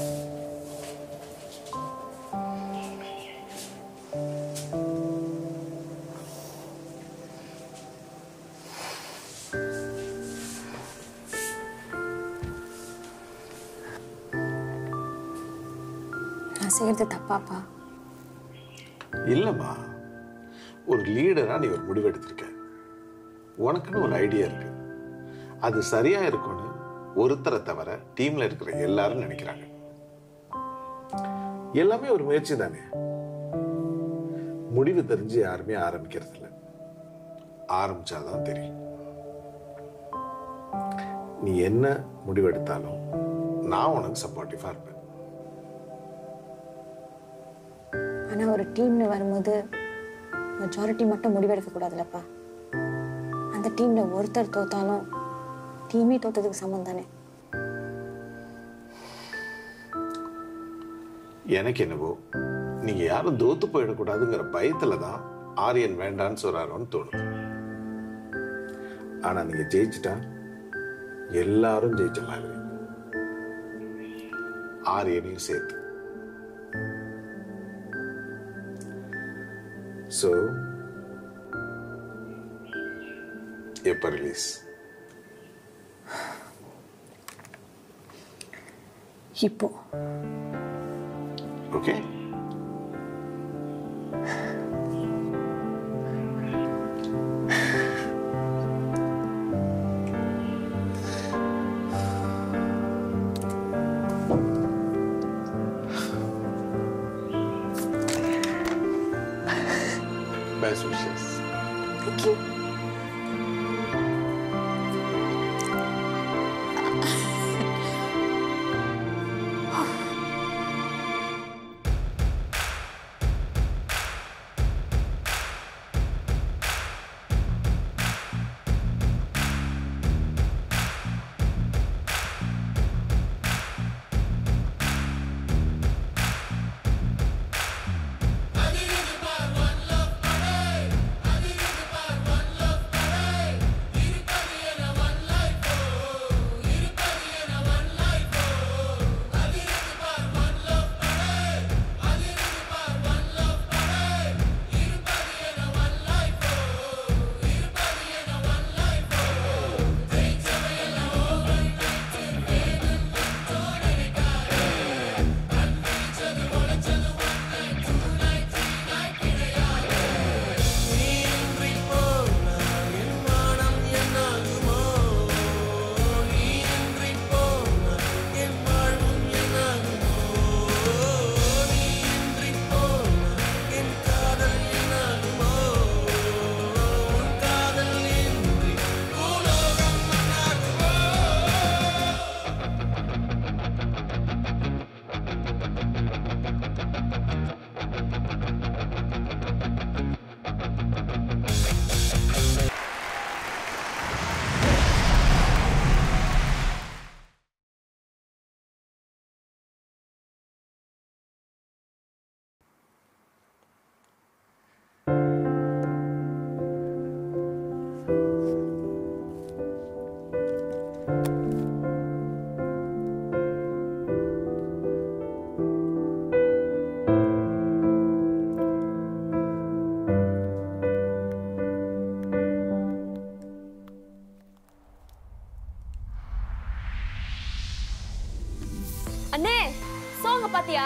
நான் செய்யறது தப்பாப்பா இல்லைம்மா ஒரு லீடராக நீ ஒரு முடிவு எடுத்திருக்க உனக்குன்னு ஒரு ஐடியா இருக்கு அது சரியா இருக்கும்னு ஒருத்தரை தவிர டீம்ல இருக்கிற எல்லாரும் நினைக்கிறாங்க எல்லாமே ஒரு முயற்சி தானே முடிவு தெரிஞ்சு யாருமே ஆரம்பிக்கிறது இல்லை ஆரம்பிச்சாதான் தெரியும் நீ என்ன முடிவெடுத்தாலும் நான் உனக்கு சப்போர்ட்டிவா இருப்பேன் ஆனா ஒரு டீம்னு வரும்போது மெஜாரிட்டி மட்டும் முடிவெடுக்க கூடாதுல்லப்பா அந்த டீம்ல ஒருத்தர் தோத்தாலும் டீமே தோத்ததுக்கு சமம் தானே எனக்கு என்னவோ நீங்க யாரும் தோத்து போயிடக்கூடாதுங்கிற பயத்துல தான் ஆரியன் வேண்டான்னு சொல்றாரோன்னு தோணுது ஆனா நீங்க ஜெயிச்சிட்டா எல்லாரும் ஜெயிச்ச மாதிரி ஆரியனையும் சேர்த்து ஸோ எப்போ ரிலீஸ் இப்போ okay Best wishes. Thank you. அண்ணே சோங்க பாத்தியா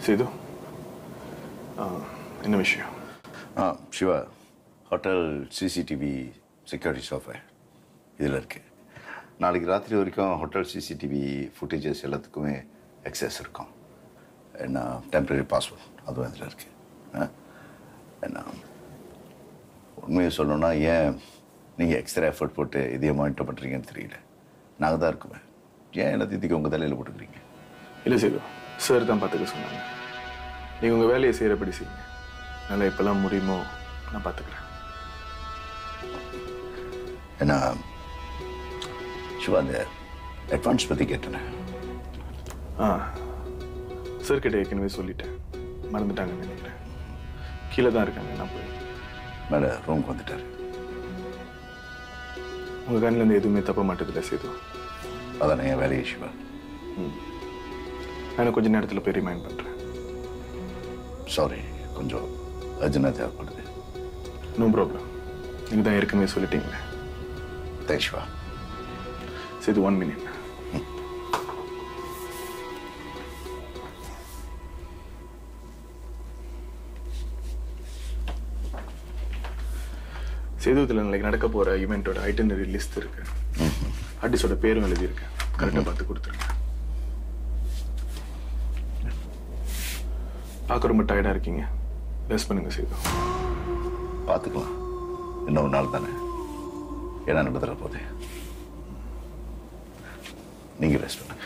சேது ஆ, என்ன விஷயம் ஆ Siva hotel CCTV security software இதில் இருக்கு நாளைக்கு ராத்திரி வரைக்கும் ஹோட்டல் சிசிடிவி ஃபுட்டேஜஸ் எல்லாத்துக்குமே எக்ஸஸ் இருக்கும் என்ன டெம்பரரி பாஸ்வேர்ட் அதுவும் இதில் இருக்கு ஆ? என்ன உண்மையை சொல்லணும்னா ஏன் நீங்கள் எக்ஸ்ட்ரா எஃபர்ட் போட்டு இதையே மானிட்டர் பண்ணுறீங்கன்னு தெரியல நாங்கள் தான் இருக்குமே ஏன் எல்லாத்தையும் தூக்கி உங்கள் தலையில் போட்டுக்கிறீங்க இல்லை சேது சார் தான் பார்த்துக்க சொன்னாங்க நீங்கள் உங்கள் வேலையை செய்கிறபடி செய்யுங்க நல்லா எப்போல்லாம் முடியுமோ நான் பார்த்துக்கிறேன் ஏன்னா சிவா அந்த அட்வான்ஸ் பற்றி கேட்டேனே ஆ சார் கிட்ட ஏற்கனவே சொல்லிட்டேன் மறந்துட்டாங்கன்னு நினைக்கிறேன் கீழே தான் இருக்காங்க நான் போய் மேலே ரூமுக்கு வந்துட்டார் உங்கள் கண்ணிலேருந்து எதுவுமே தப்ப மாட்டதில்ல சேது அதானே என் வேலையை சிவா நான் கொஞ்ச நேரத்தில் போய் ரிமைண்ட் பண்ணுறேன் சாரி கொஞ்சம் அர்ஜென்ட்டாக தேவைப்படுது நோ ப்ராப்ளம் நீங்கள் தான் ஏற்கனவே சொல்லிட்டீங்களே thanks Siva Sethu one minute சேதுவத்தில் நாளைக்கு நடக்க போகிற ஈவெண்ட்டோட ஐட்டனரி லிஸ்ட் இருக்கு ஆர்டிஸ்டோட பேரும் எழுதியிருக்கேன் கரெக்டாக பார்த்து கொடுத்துருங்க பார்க்க ரொம்ப டயர்டாக இருக்கீங்க ரெஸ்ட் பண்ணுங்க சேது பார்த்துக்கலாம் இன்னொரு நாள் தானே என்ன நடந்துட போதே நீங்கள் ரெஸ்ட் பண்ணுங்க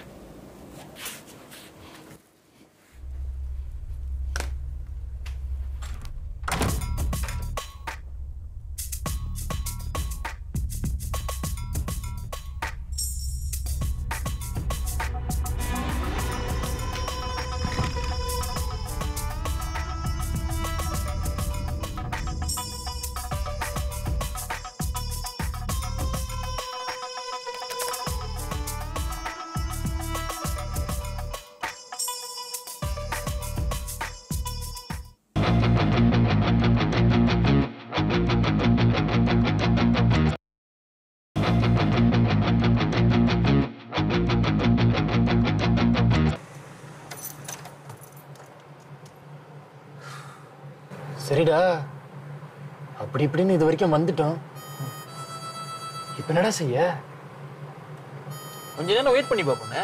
சரிடா அப்படி இப்படின்னு இது வரைக்கும் வந்துட்டோம் இப்ப என்னடா செய்ய கொஞ்ச நேரம் வெயிட் பண்ணி பார்ப்போண்ணே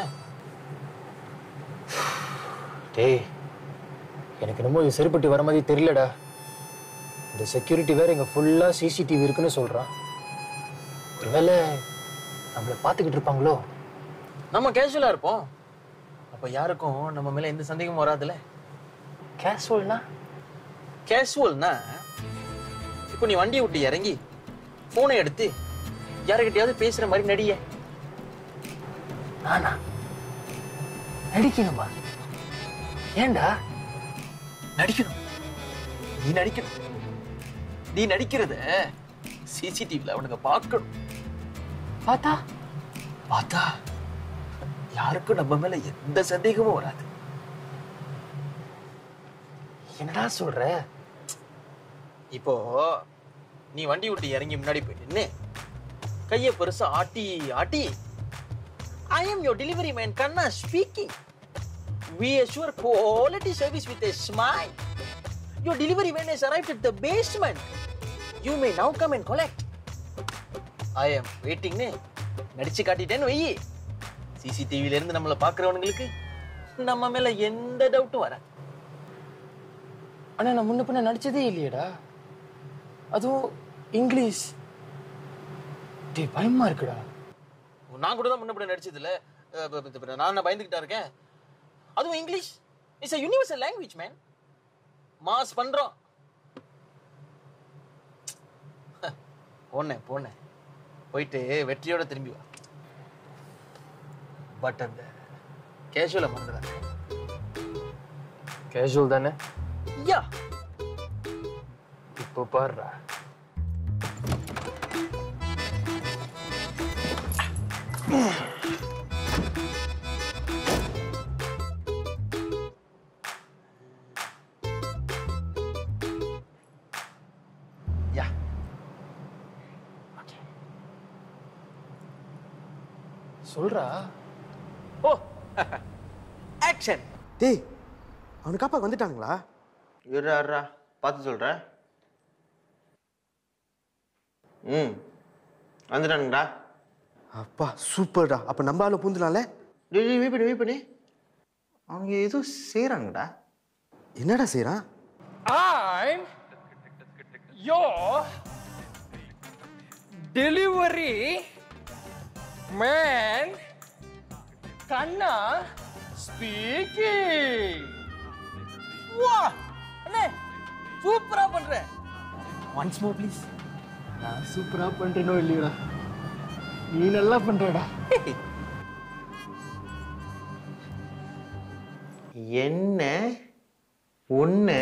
டேய் எனக்கு என்னமோ இது சரிப்பட்டு வர மாதிரி தெரியலடா இந்த செக்யூரிட்டி வேற இங்க ஃபுல்லா சிசிடிவி இருக்குன்னு சொல்றான் ஒருவேளை நம்மள பார்த்துக்கிட்டு இருப்பாங்களோ நம்ம கேஷுவலா இருப்போம் அப்ப யாருக்கும் நம்ம மேல எந்த சந்தேகமும் வராதுல்ல கேஷுவல்னா கேஷுவல்னா இப்போ நீ வண்டியை விட்டு இறங்கி போனை எடுத்து யாருக்கிட்டயாவது பேசுற மாதிரி நடிய நானா நடிக்கணுமா ஏன்டா நடிக்கணும் நீ நடிக்கணும் நீ நடிக்கிறத சிசிடிவில அவனுங்க பார்க்கணும் பார்த்தா பார்த்தா யாருக்கும் நம்ம மேல எந்த சந்தேகமும் வராது என்னடா சொல்ற இப்போ நீ வண்டி விட்டு இறங்கி முன்னாடி போய் நின்னு கைய பெருசா ஆட்டி ஆட்டி I am your delivery man Kanna speaking we assure quality service with a smile your delivery man has arrived at the basement you may now come and collect i am waiting னு நடிச்சு காட்டிட்டேன்னு வெயி சிசிடிவில இருந்து நம்மள பாக்குறவனுங்களுக்கு நம்ம மேல எந்த டவுட்டும் வராது ஆனா நான் முன்ன பின்ன நடிச்சதே இல்லையேடா அதுவும் இங்கிலீஷ் டேய் பயமா இருக்குடா நான் கூட தான் முன்னப்படி நடிச்சது இல்ல அஹ் இப்ப- இப்ப- இப்ப நான் என்ன பயந்துகிட்டா இருக்கேன் அதுவும் English it's a universal language man mass பண்றோம் போனேன் போனேன் போயிட்டு வெற்றியோட திரும்பி வா பட் அந்த கேஷுவலை மறந்துடாத கேஷுவல் தானே யா இப்போ பாருடா யா சொல்றா ஓ ஆக்ஷன் டேய் அவனுக்கு அப்பா வந்துட்டாங்களா இருறா பார்த்து சொல்கிறேன் ம் வந்துட்டானுங்கடா அப்பா சூப்பர்டா அப்போ நம்ம ஆளு பூந்துலாம்ல டேய் டேய், வெயிட் பண்ணி வெயிட் பண்ணி அவங்க ஏதோ செய்கிறாங்கடா என்னடா செய்கிறான் I'm your delivery man. Kanna speaking. வா அண்ணே சூப்பராக பண்ணுறேன் ஒன்ஸ் மோர் ப்ளீஸ் நான் சூப்பராக பண்ணுறேனோ இல்லையோடா நீ நல்லா பண்ணுறடா என்ன ஒன்று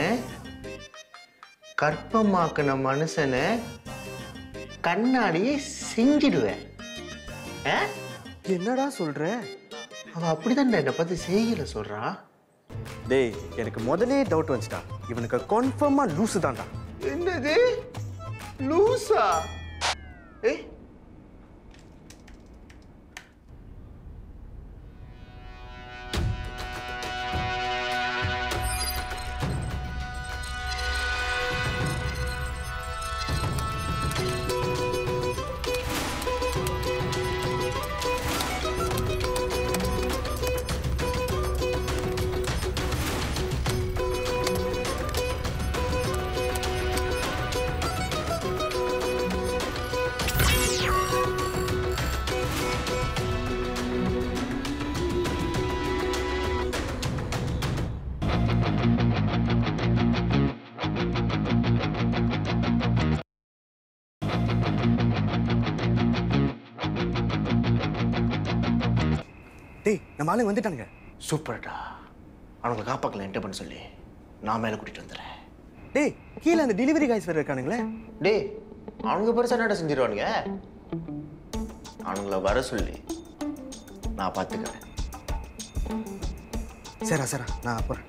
கற்பமாக்கின மனுஷனை கண்ணாடியே செஞ்சிடுவேன் ஆ? என்னடா சொல்ற அவன் அப்படிதான் என்னை பார்த்து செய்யல சொல்றான் டேய் எனக்கு முதலே டவுட் வந்துச்சுடா இவனுக்கு கன்ஃபார்மாக லூசு தான்டா என்னது லூசா ஏய் டேய் நம்ம ஆளுங்க வந்துட்டானுங்க சூப்பர்டா அவனுக்கு காப்பாக்கல என்ன பண்ண சொல்லி நான் மேலே கூட்டிட்டு வந்துடுறேன் டேய் கீழே அந்த டெலிவரி காய்ஸ் வேறு இருக்கானுங்களே டேய் அவனுங்க பெருசா என்னடா செஞ்சிருவானுங்க அவனுங்கள வர சொல்லி நான் பார்த்துக்கிறேன் சரிடா சரிடா நான் போகிறேன்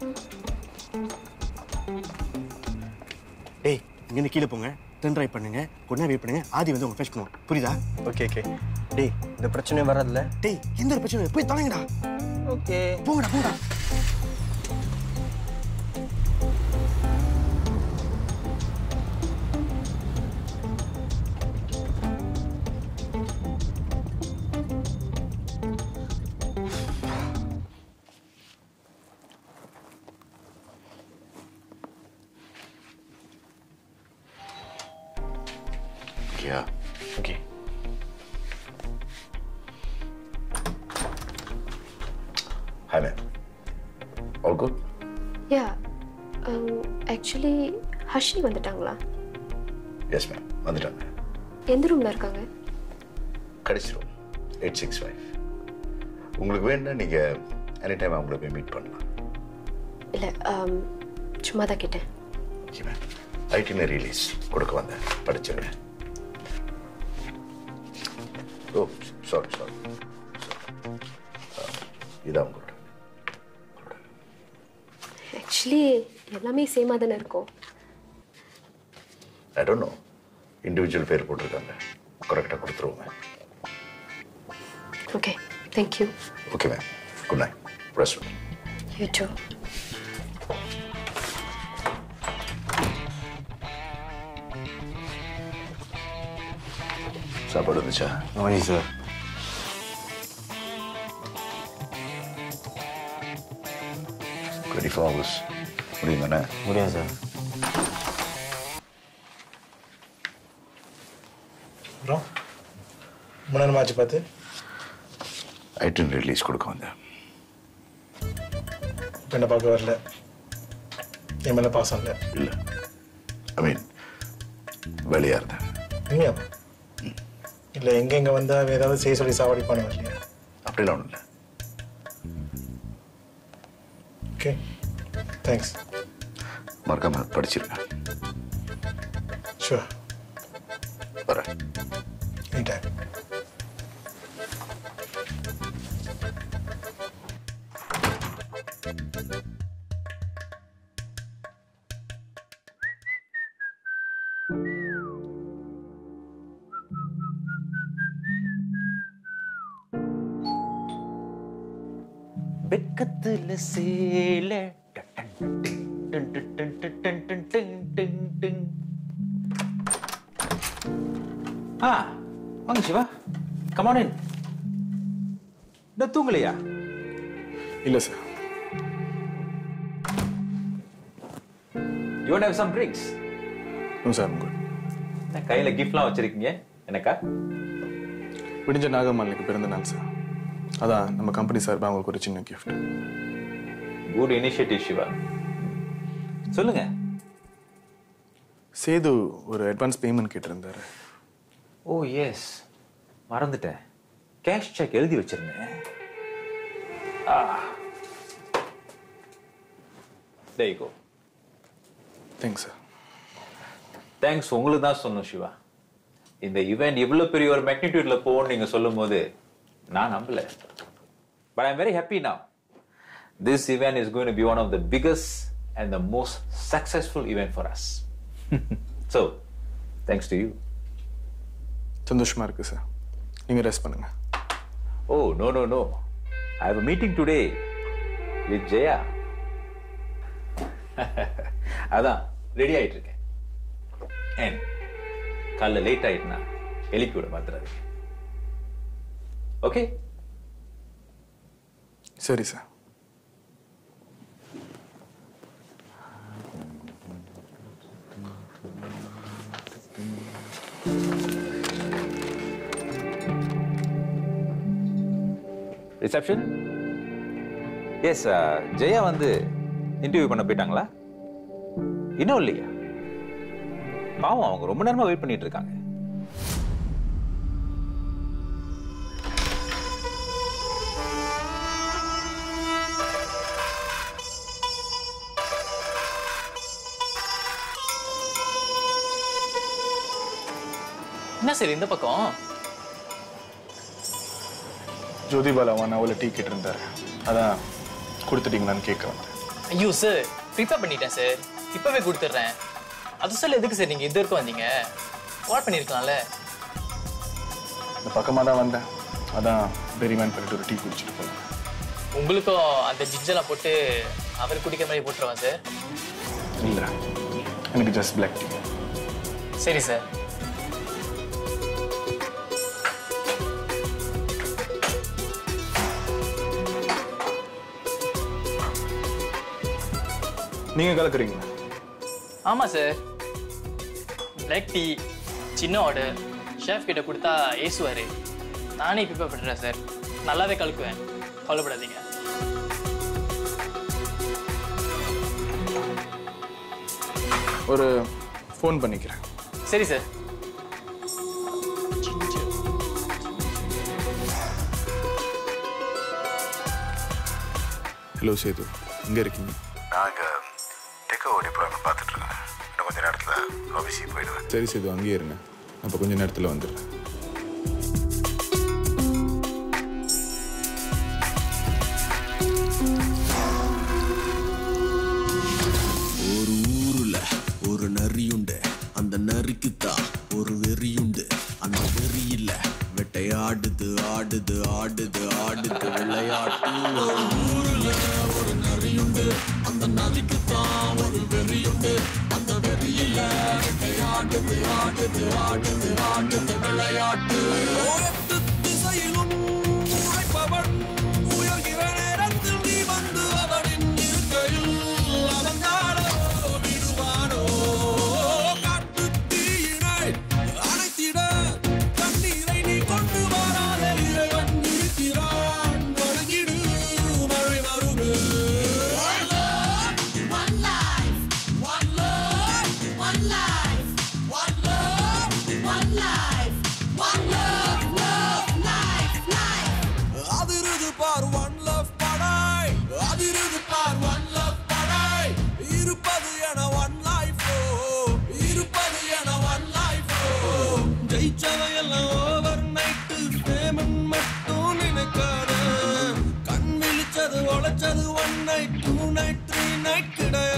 டேய் இங்கேருந்து கீழே போங்க டென் ட்ரைவ் பண்ணுங்க கொஞ்ச நேரம் வெயிட் பண்ணுங்க ஆதி வந்து உங்க ஃபேஸ் பண்ணுவோம் புரியுதா ஓகே ஓகே டேய் இந்த பிரச்சனை வராதுல்ல டேய் எந்த ஒரு பிரச்சனை இல்லை. போய் தொலைங்கடா ஓகே போங்கடா போங்கடா yeah okay hi ma'am all good yeah actually Harshi வந்துட்டாங்களா எஸ் மேம் வந்துட்டாங்க எந்த ரூம்ல இருக்காங்க கடைசி ரூம் எயிட் சிக்ஸ் ஃபைவ் உங்களுக்கு வேணும்னா நீங்கள் எனி டைம் அவங்கள போய் மீட் பண்ணலாம் இல்லை சும்மா தான் கேட்டேன் ஓகே மேம் ஐடின ரிலீஸ் கொடுக்க வந்தேன் படிச்சுங்க ஓ சாரி சாரி இதான் உங்களோட ஆக்சுவலி எல்லாமே சேமாக தானே இருக்கும் ஐ டோன்ட் நோ இண்டிவிஜுவல் பேர் போட்டிருக்காங்க கரெக்டாக கொடுத்துருவோம் ma'am okay thank you okay ma'am good night rest you too சாப்பாடு வந்துச்சா ஆமாம் சார் டுவெண்ட்டி ஃபோர் ஹவர்ஸ் முடியும் தானே முடியாது சார் அப்புறம் ரொம்ப நேரம் ஆச்சு பார்த்து ஐட்டன் ரிலீஸ் கொடுக்க வந்தேன் பெண்ணை பார்க்க வரல என் மேலே பாசம் இல்லை இல்லை ஐ மீன் வெளியாக இருந்தேன் உண்மையா இல்லை எங்கெங்கே வந்தால் ஏதாவது செய்ய சொல்லி சாவடிப்பானு இல்லையா அப்படிலாம் ஒன்றும் இல்லை ஓகே தேங்க்ஸ் மறக்காம படிச்சிருங்க ஷுவர் வரேன் எனி டைம் வெக்கத்துல சேல ஆ வாங்க சிவா கமான் இன் இன்னும் தூங்கலையா இல்லை sir you have some drinks no sir good கையில் கிஃப்ட்லாம் வச்சிருக்கீங்க எனக்கா விடிஞ்ச நாகம்மாளுக்கு பிறந்த நாள் சார் அதான் நம்ம கம்பெனி சார்பாக அவங்களுக்கு ஒரு சின்ன கிஃப்ட் குட் இனிஷியேட்டிவ் சிவா சொல்லுங்க சேது ஒரு அட்வான்ஸ் பேமெண்ட் கேட்டிருந்தாரு ஓ எஸ் மறந்துட்டேன் கேஷ் செக் எழுதி வச்சிருந்தேன் கோ தேங்க்ஸ் சார் தேங்க்ஸ் உங்களுக்கு தான் சொன்னோம் சிவா இந்த ஈவெண்ட் இவ்வளோ பெரிய ஒரு மேக்னிடியூட்ல போகும்னு நீங்க சொல்லும் போது நான் நம்பல but I'm very happy now this event is going to be one of the biggest and the most successful event for us so thanks to you சந்தோஷமா இருக்கு சார் நீங்கள் ரெஸ்ட் பண்ணுங்க oh no no no I have meeting today with Jaya அதான் ready ஆயிட்டு இருக்கேன் and காலைல late ஆயிட்டுனா எழுப்பி விட மாத்துறாரு ஓகே சரி சார் ரிசப்ஷன் எஸ் ஜெயா வந்து இன்டர்வியூ பண்ண போயிட்டாங்களா இன்னும் இல்லையா பாவம் அவங்க ரொம்ப நேரமா வெயிட் பண்ணிட்டு இருக்காங்க என்ன சார் இந்த பக்கம் ஜோதி பாலாவான் அவளை டீ கேட்டிருந்தாரு அதான் கொடுத்துட்டீங்களான்னு கேட்குறேன் ஐயோ சார் ப்ரிப்பேர் பண்ணிட்டேன் சார் இப்பவே கொடுத்துட்றேன் அது சொல்ல எதுக்கு சார் நீங்க இது வரைக்கும் வந்தீங்க கால் பண்ணியிருக்கலாம்ல இந்த பக்கமாக தான் வந்தேன் அதான் பெரியமேன் பண்ணிட்டு ஒரு டீ குடிச்சிட்டு போகலாம் உங்களுக்கும் அந்த ஜிஞ்செல்லாம் போட்டு அவர் குடிக்கிற மாதிரி போட்டுருவான் சார் இல்லை எனக்கு ஜஸ்ட் பிளாக் டீ சரி சார் நீங்கள் கலக்குறீங்களா ஆமா சார் பிளாக் டீ சின்ன ஆர்டர் ஷெஃப் கிட்ட கொடுத்தா ஏசுவாரு நானே ப்ரிப்பேர் பண்ணுறேன் சார் நல்லாவே கலக்குவேன் கவலைப்படாதீங்க ஒரு ஃபோன் பண்ணிக்கிறேன் சரி சார் ஹலோ சேது எங்கே இருக்கீங்க நாங்கள் டெக்கோ டிப்ளாய்மெண்ட் பார்த்துட்டு இருக்கேன் இன்னும் கொஞ்ச நேரத்தில் ஆஃபீஸுக்கு போயிடுவேன் சரி சேது அங்கேயே இருங்க அப்போ கொஞ்ச நேரத்தில் வந்துடுறேன் ஒரு ஊருல ஒரு நரியுண்டு அந்த நரிக்குத்தான் ஒரு வெறியுண்டு அந்த வெறியில வேட்டையாடுது ஆடுது ஆடுது ஆடுது விளையாட்டு ஒரு ஊருல ஒரு நரியுண்டு அந்த நரிக்குத்தான் ஒரு வெறியுண்டு அந்த வெறியில வேட்டையாடுது ஆடுது ஆடுது ஆடுது விளையாட்டு எட்டு திசையிலும் உழைப்பவன் உயர்கிற நேரத்தில் நீ வந்து அவனின் இருக்கையில் அவன் தானோ விடுவானோ காட்டு தீயினை அணைத்திட தண்ணீரை நீ கொண்டு வராதே இறைவன் இருக்கிறான் வணங்கிடு மழை மருகு One life, one love, one life, one love, one life, one love, love, life, life. அதிருது பார் ஒன் லவ் படாய் அதிருது பார் ஒன் லவ் படாய் இருப்பது என ஒன் லைஃப் இருப்பது என ஒன் லைஃப் ஜெயிச்சவையெல்லாம் ஓவர் நைட்டு பேமெண்ட் மட்டும் நினைக்காத கண் விழிச்சது உழைச்சது one night two night three night கிடையாது